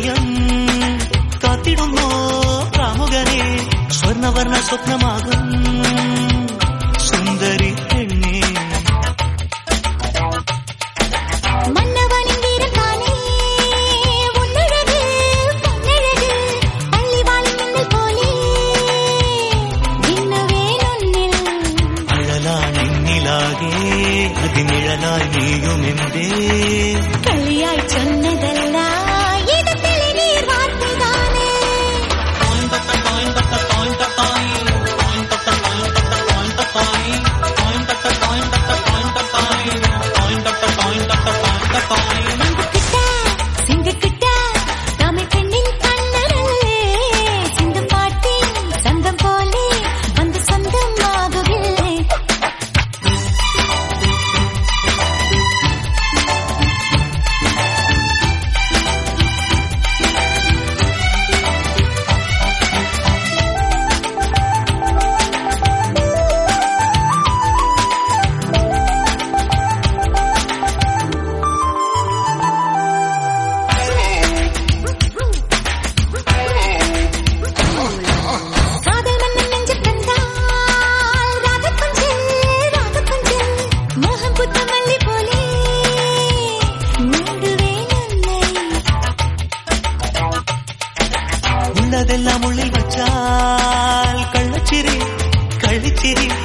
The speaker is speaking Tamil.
உயிரம் காத்திடுமோ காமுகனே ஸ்வர்ணவர்ண சொப்னமாகும் சுந்தரி பெண்ணே மன்னவனின் வீரன் தானே உன்னழகு பொன்னழகு அள்ளி வாழும் மின்னல் போலே விண்ணுவேன் உன்னில் அழலா நின்னிலாகே அதிநிழலாய் நீயும் என்றே களியாய் சொன்னதல்ல இது தெளிநீர் வார்த்தைதானே சிங்கக்கிட்ட, சிங்கக்கிட்ட, தமிழ் பெண்ணின் கண்ணரே, சிந்தும் பாட்டின் சந்தம் போலே வந்து சொந்தம் ஆகவில்லை காதல் மன்னன் நெஞ்சில் கண்டால் ராகப்பஞ்சல், ராகப்பஞ்சல், மோகம் புத்த மல்லி போலே மூடுவேன் உன்னை. உள்ளதெல்லாம் உள்ளில் வச்சால் கள்ளச்சிரி கள்ளிச்சிரி